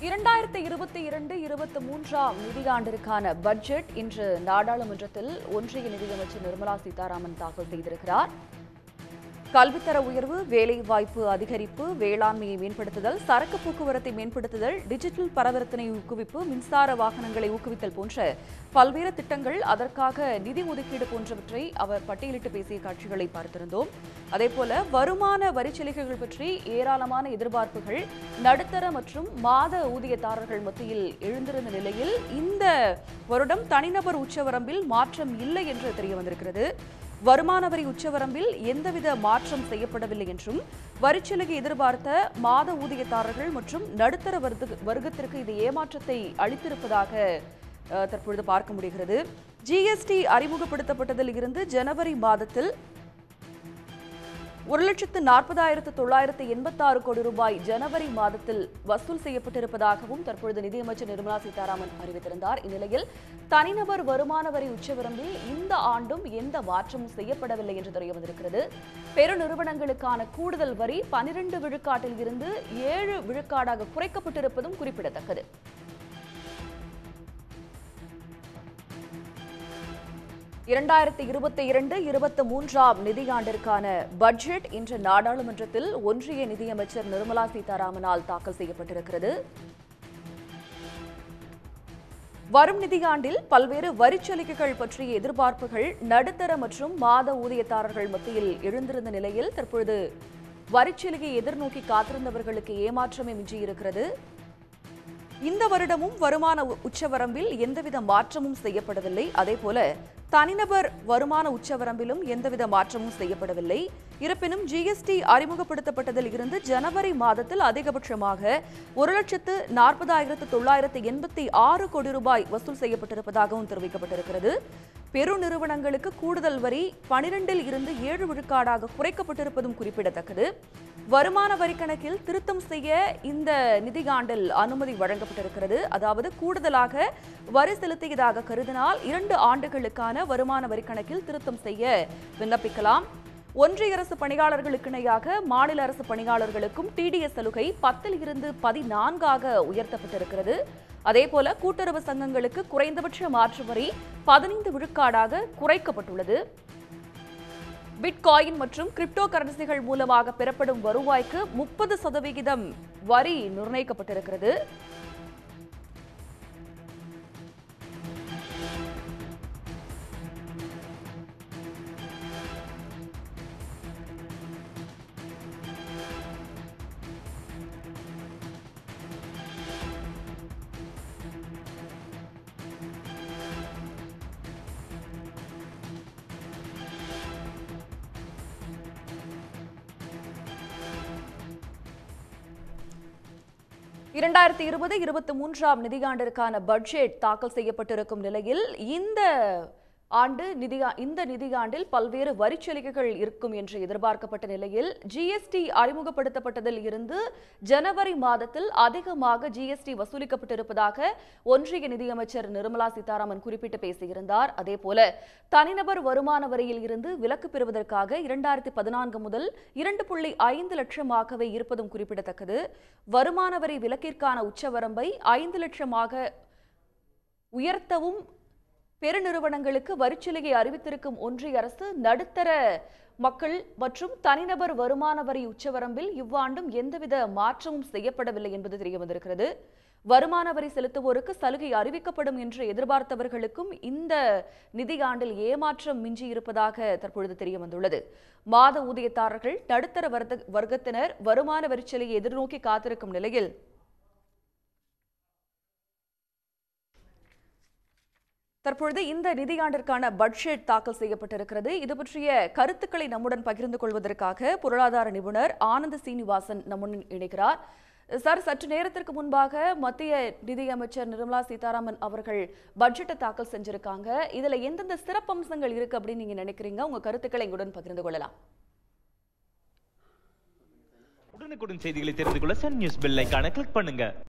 இரண்டாயிரத்தி இருபத்தி இரண்டு இருபத்தி மூன்றாம் நிதியாண்டிற்கான பட்ஜெட் இன்று நாடாளுமன்றத்தில் ஒன்றிய நிதியமைச்சர் நிர்மலா சீதாராமன் தாக்கல் செய்திருக்கிறார் கல்வித்தர உயர்வு வேலைவாய்ப்பு அதிகரிப்பு வேளாண்மையை மேம்படுத்துதல் சரக்கு போக்குவரத்தை மேம்படுத்துதல் டிஜிட்டல் பரவர்த்தனை ஊக்குவிப்பு மின்சார வாகனங்களை ஊக்குவித்தல் போன்ற பல்வேறு திட்டங்கள் அதற்காக நிதி ஒதுக்கீடு போன்றவற்றை அவர் பட்டியலிட்டு பேசிய காட்சிகளை பார்த்திருந்தோம் அதேபோல வருமான வரிச்சலுகைகள் பற்றி ஏராளமான எதிர்பார்ப்புகள் நடுத்தர மற்றும் மாத ஊதியதாரர்கள் மத்தியில் எழுந்திருந்த நிலையில் இந்த வருடம் தனிநபர் உச்சவரம்பில் மாற்றம் இல்லை என்று தெரிய வந்திருக்கிறது வருமான வரி உச்சவரம்பில் எந்தவித மாற்றம் செய்யப்படவில்லை என்றும் வரிச்சலுகை எதிர்பார்த்த மாத ஊதியதாரர்கள் மற்றும் நடுத்தர வர்க்க- வர்க்கத்திற்கு இது ஏமாற்றத்தை அளித்திருப்பதாக அஹ், தற்பொழுது பார்க்க முடிகிறது ஜிஎஸ்டி அறிமுகப்படுத்தப்பட்டதில் இருந்து ஜனவரி மாதத்தில் ஒரு லட்சத்து நாற்பதாயிரத்து தொள்ளாயிரத்து எண்பத்தாறு கோடி ரூபாய் ஜனவரி மாதத்தில் வசூல் செய்யப்பட்டிருப்பதாகவும் தற்பொழுது நிதியமைச்சர் நிர்மலா சீதாராமன் அறிவித்திருந்தார் இந்நிலையில் தனிநபர் வருமான வரி உச்சவரம்பில் இந்த ஆண்டும் எந்த மாற்றமும் செய்யப்படவில்லை என்று தெரிய வந்திருக்கிறது பெருநிறுவனங்களுக்கான கூடுதல் வரி பனிரெண்டு விழுக்காட்டில் இருந்து ஏழு விழுக்காடாக குறைக்கப்பட்டிருப்பதும் குறிப்பிடத்தக்கது இரண்டாயிரத்தி இருபத்தி இரண்டு இருபத்தி மூன்றாம் நிதியாண்டிற்கான பட்ஜெட் இன்று நாடாளுமன்றத்தில் ஒன்றிய நிதியமைச்சர் நிர்மலா சீதாராமனால் தாக்கல் செய்யப்பட்டிருக்கிறது வரும் நிதியாண்டில் பல்வேறு வரிச்சலுகைகள் பற்றிய எதிர்பார்ப்புகள் நடுத்தர மற்றும் மாத ஊதியதாரர்கள் மத்தியில் எழுந்திருந்த நிலையில் தற்பொழுது வரிச்சலுகை எதிர்நோக்கி காத்திருந்தவர்களுக்கு ஏமாற்றமே மிஞ்சியிருக்கிறது இந்த வருடமும் வருமான உ- உச்சவரம்பில் எந்தவித மாற்றமும் செய்யப்படவில்லை அதேபோல தனிநபர் வருமான உச்சவரம்பிலும் எந்தவித மாற்றமும் செய்யப்படவில்லை இருப்பினும் ஜிஎஸ்டி அறிமுகப்படுத்தப்பட்டதில் இருந்து ஜனவரி மாதத்தில் அதிகபட்சமாக ஒரு லட்சத்து நாற்பதாயிரத்து தொள்ளாயிரத்து எண்பத்தி ஆறு கோடி ரூபாய் வசூல் செய்யப்பட்டிருப்பதாகவும் தெரிவிக்கப்பட்டிருக்கிறது பெருநிறுவனங்களுக்கு கூடுதல் வரி பனிரெண்டில் இருந்து ஏழு விழுக்காடாக குறைக்கப்பட்டிருப்பதும் குறிப்பிடத்தக்கது வருமான வரி கணக்கில் திருத்தம் செய்ய இந்த நிதியாண்டில் அனுமதி வழங்கப்பட்டிருக்கிறது அதாவது கூடுதலாக வரி செலுத்தியதாக கருதினால் இரண்டு ஆண்டுகளுக்கான வருமான வரி கணக்கில் திருத்தம் செய்ய விண்ணப்பிக்கலாம் ஒன்றிய அரசு பணியாளர்களுக்கு இணையாக மாநில அரசு பணியாளர்களுக்கும் டிடிஎஸ் சலுகை பத்தில் இருந்து பதினான்காக உயர்த்தப்பட்டிருக்கிறது அதேபோல கூட்டுறவு சங்கங்களுக்கு குறைந்தபட்ச மாற்று வரி பதினைந்து விழுக்காடாக குறைக்கப்பட்டுள்ளது பிட்காயின் மற்றும் கிரிப்டோ கரன்சிகள் மூலமாக பெறப்படும் வருவாய்க்கு முப்பது சதவிகிதம் வரி நிர்ணயிக்கப்பட்டிருக்கிறது இரண்டாயிரத்தி இருபது இருபத்தி மூன்றாம் நிதியாண்டிற்கான பட்ஜெட் தாக்கல் செய்யப்பட்டிருக்கும் நிலையில் இந்த ஆண்டு நிதியா இந்த நிதியாண்டில் பல்வேறு வரிச்சலுகைகள் இருக்கும் என்று எதிர்பார்க்கப்பட்ட நிலையில் ஜிஎஸ்டி அறிமுகப்படுத்தப்பட்டதில் இருந்து ஜனவரி மாதத்தில் அதிகமாக ஜிஎஸ்டி வசூலிக்கப்பட்டிருப்பதாக ஒன்றிய நிதியமைச்சர் நிர்மலா சீதாராமன் குறிப்பிட்டு பேசியிருந்தார் அதேபோல தனிநபர் வருமான வரியில் இருந்து விலக்கு பெறுவதற்காக இரண்டாயிரத்தி பதினான்கு முதல் இரண்டு புள்ளி ஐந்து லட்சமாகவே இருப்பதும் குறிப்பிடத்தக்கது வருமான வரி விலக்கிற்கான உச்சவரம்பை ஐந்து லட்சமாக உயர்த்தவும் பெருநிறுவனங்களுக்கு வரிச்சலுகை அறிவித்திருக்கும் ஒன்றிய அரசு நடுத்தர மக்கள் மற்றும் தனிநபர் வருமான வரி உச்சவரம்பில் இவ்வாண்டும் எந்தவித மாற்றமும் செய்யப்படவில்லை என்பது தெரிய வந்திருக்கிறது வருமான வரி செலுத்துவோருக்கு சலுகை அறிவிக்கப்படும் என்று எதிர்பார்த்தவர்களுக்கும் இந்த நிதியாண்டில் ஏமாற்றம் மிஞ்சி இருப்பதாக தற்பொழுது தெரிய வந்துள்ளது மாத ஊதியதாரர்கள் நடுத்தர வர்த்த- வர்க்கத்தினர் வருமான வரிச்சலுகை எதிர்நோக்கி காத்திருக்கும் நிலையில் தற்பொழுது இந்த நிதியாண்டிற்கான பட்ஜெட் தாக்கல் செய்யப்பட்டிருக்கிறது இது பற்றிய கருத்துக்களை நம்முடன் பகிர்ந்து கொள்வதற்காக பொருளாதார நிபுணர் ஆனந்த சீனிவாசன் நம்முடன் இணைகிறார் சார் சற்று நேரத்திற்கு முன்பாக மத்திய நிதியமைச்சர் நிர்மலா சீதாராமன் அவர்கள் பட்ஜெட்டை தாக்கல் செஞ்சிருக்காங்க இதுல எந்தெந்த சிறப்பம்சங்கள் இருக்கு அப்படின்னு நீங்க நினைக்கிறீங்க உங்க கருத்துக்களை எங்களுடன் பகிர்ந்து கொள்ளலாம் உடனுக்குடன் செய்திகளை தெரிந்து கொள்ள சன் நியூஸ் பெல் ஐகானை கிளிக் பண்ணுங்க